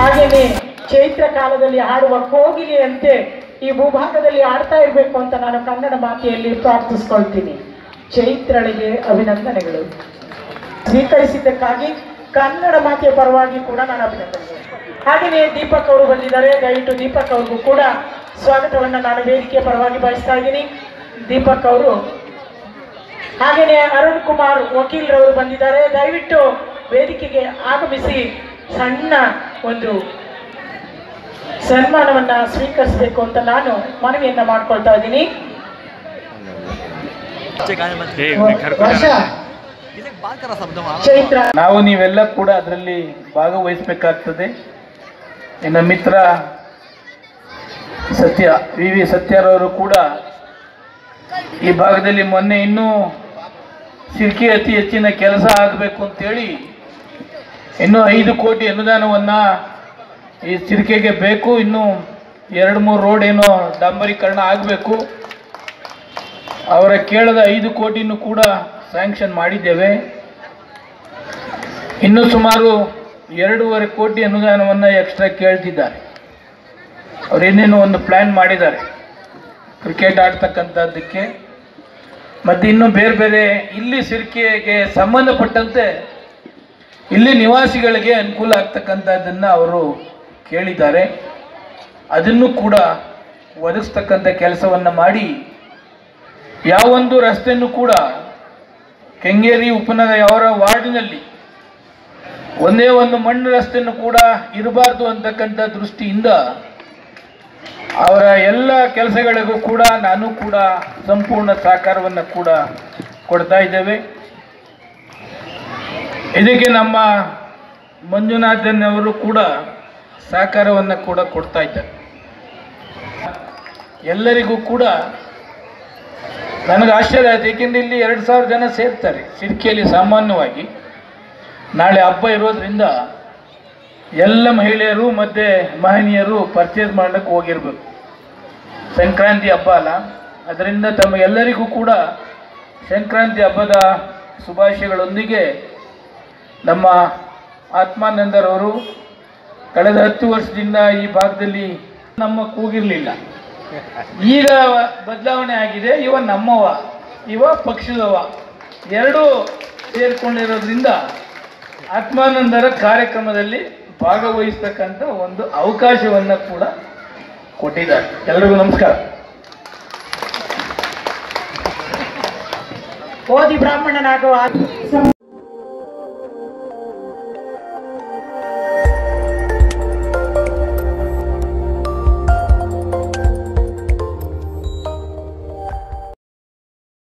ಹಾಗೆಯೇ ಚೈತ್ರ ಕಾಲದಲ್ಲಿ ಹಾಡುವ ಕೋಗಿಲೆಯಂತೆ ಈ ಭೂಭಾಗದಲ್ಲಿ ಆಡ್ತಾ ಇರಬೇಕು ಅಂತ ನಾನು ಕನ್ನಡ ಮಾತೆಯಲ್ಲಿ ಪ್ರಾರ್ಥಿಸ್ಕೊಳ್ತೀನಿ ಚೈತ್ರಳಿಗೆ ಅಭಿನಂದನೆಗಳು ಸ್ವೀಕರಿಸಿದ್ದಕ್ಕಾಗಿ ಕನ್ನಡ ಮಾತೆಯ ಪರವಾಗಿ ಕೂಡ ನಾನು ಅಭಿನಂದನೆ ಹಾಗೆಯೇ ದೀಪಕ್ ಅವರು ಬಂದಿದ್ದಾರೆ ದಯವಿಟ್ಟು ದೀಪಕ್ ಅವ್ರಿಗೂ ಕೂಡ ಸ್ವಾಗತವನ್ನು ನಾನು ವೇದಿಕೆಯ ಪರವಾಗಿ ಬಯಸ್ತಾ ಇದ್ದೀನಿ ದೀಪಕ್ ಅವರು ಹಾಗೆಯೇ ಅರುಣ್ ಕುಮಾರ್ ವಕೀಲರವರು ಬಂದಿದ್ದಾರೆ ದಯವಿಟ್ಟು ವೇದಿಕೆಗೆ ಆಗಮಿಸಿ ಸಣ್ಣ ಒಂದು ಸನ್ಮಾನವನ್ನ ಸ್ವೀಕರಿಸಬೇಕು ಅಂತ ನಾನು ಮನವಿಯನ್ನ ಮಾಡ್ಕೊಳ್ತಾ ಇದ್ದೀನಿ ವರ್ಷ ಚೈತ್ರ ನಾವು ನೀವೆಲ್ಲ ಕೂಡ ಅದರಲ್ಲಿ ಭಾಗವಹಿಸಬೇಕಾಗ್ತದೆ ಇನ್ನ ಮಿತ್ರ ಸತ್ಯ ವಿ ವಿ ಸತ್ಯರವರು ಕೂಡ ಈ ಭಾಗದಲ್ಲಿ ಮೊನ್ನೆ ಇನ್ನೂ ಸಿರ್ಕಿ ಅತಿ ಹೆಚ್ಚಿನ ಕೆಲಸ ಆಗಬೇಕು ಅಂತೇಳಿ ಇನ್ನೂ ಐದು ಕೋಟಿ ಅನುದಾನವನ್ನು ಈ ಸಿರ್ಕೆಗೆ ಬೇಕು ಇನ್ನೂ ಎರಡು ಮೂರು ರೋಡ್ ಏನೋ ಡಾಂಬರೀಕರಣ ಆಗಬೇಕು ಅವರ ಕೇಳದ ಐದು ಕೋಟಿನೂ ಕೂಡ ಸ್ಯಾಂಕ್ಷನ್ ಮಾಡಿದ್ದೇವೆ ಇನ್ನು ಸುಮಾರು ಎರಡೂವರೆ ಕೋಟಿ ಅನುದಾನವನ್ನು ಎಕ್ಸ್ಟ್ರಾ ಕೇಳ್ತಿದ್ದಾರೆ ಅವ್ರು ಏನೇನೋ ಒಂದು ಪ್ಲ್ಯಾನ್ ಮಾಡಿದ್ದಾರೆ ಕ್ರಿಕೆಟ್ ಆಡ್ತಕ್ಕಂಥದ್ದಕ್ಕೆ ಮತ್ತು ಇನ್ನು ಬೇರೆ ಬೇರೆ ಇಲ್ಲಿ ಸಿರ್ಕೆಗೆ ಸಂಬಂಧಪಟ್ಟಂತೆ ಇಲ್ಲಿ ನಿವಾಸಿಗಳಿಗೆ ಅನುಕೂಲ ಆಗ್ತಕ್ಕಂಥದ್ದನ್ನು ಅವರು ಕೇಳಿದ್ದಾರೆ ಅದನ್ನು ಕೂಡ ಒದಗಿಸ್ತಕ್ಕಂಥ ಕೆಲಸವನ್ನು ಮಾಡಿ ಯಾವೊಂದು ರಸ್ತೆಯನ್ನು ಕೂಡ ಕೆಂಗೇರಿ ಉಪನಗರ ಅವರ ವಾರ್ಡಿನಲ್ಲಿ ಒಂದೇ ಒಂದು ಮಣ್ಣು ರಸ್ತೆಯನ್ನು ಕೂಡ ಇರಬಾರ್ದು ಅಂತಕ್ಕಂಥ ದೃಷ್ಟಿಯಿಂದ ಅವರ ಎಲ್ಲ ಕೆಲಸಗಳಿಗೂ ಕೂಡ ನಾನು ಕೂಡ ಸಂಪೂರ್ಣ ಸಹಕಾರವನ್ನು ಕೂಡ ಕೊಡ್ತಾ ಇದ್ದೇವೆ ಇದಕ್ಕೆ ನಮ್ಮ ಮಂಜುನಾಥನ್ ಅವರು ಕೂಡ ಸಹಕಾರವನ್ನು ಕೂಡ ಕೊಡ್ತಾ ಇದ್ದಾರೆ ಎಲ್ಲರಿಗೂ ಕೂಡ ನನಗೆ ಆಶ್ಚರ್ಯ ಆಯ್ತು ಏಕೆಂದರೆ ಇಲ್ಲಿ ಎರಡು ಸಾವಿರ ಜನ ಸೇರ್ತಾರೆ ಸಿರ್ಕಿಯಲ್ಲಿ ಸಾಮಾನ್ಯವಾಗಿ ನಾಳೆ ಹಬ್ಬ ಇರೋದ್ರಿಂದ ಎಲ್ಲ ಮಹಿಳೆಯರು ಮತ್ತು ಮಹನೀಯರು ಪರ್ಚೇಸ್ ಮಾಡಲಿಕ್ಕೆ ಹೋಗಿರ್ಬೇಕು ಸಂಕ್ರಾಂತಿ ಹಬ್ಬ ಅಲ್ಲ ಅದರಿಂದ ತಮಗೆಲ್ಲರಿಗೂ ಕೂಡ ಸಂಕ್ರಾಂತಿ ಹಬ್ಬದ ಶುಭಾಶಯಗಳೊಂದಿಗೆ ನಮ್ಮ ಆತ್ಮಾನಂದರವರು ಕಳೆದ ಹತ್ತು ವರ್ಷದಿಂದ ಈ ಭಾಗದಲ್ಲಿ ನಮ್ಮ ಕೂಗಿರಲಿಲ್ಲ ಈಗ ಬದಲಾವಣೆ ಆಗಿದೆ ಇವ ನಮ್ಮವ ಇವ ಪಕ್ಷದವ ಎರಡೂ ಸೇರ್ಕೊಂಡಿರೋದ್ರಿಂದ ಆತ್ಮಾನಂದರ ಕಾರ್ಯಕ್ರಮದಲ್ಲಿ ಭಾಗವಹಿಸ್ತಕ್ಕಂಥ ಒಂದು ಅವಕಾಶವನ್ನು ಕೂಡ ಕೊಟ್ಟಿದ್ದಾರೆ ಎಲ್ರಿಗೂ ನಮಸ್ಕಾರ ಓದಿ ಬ್ರಾಹ್ಮಣನಾಗುವ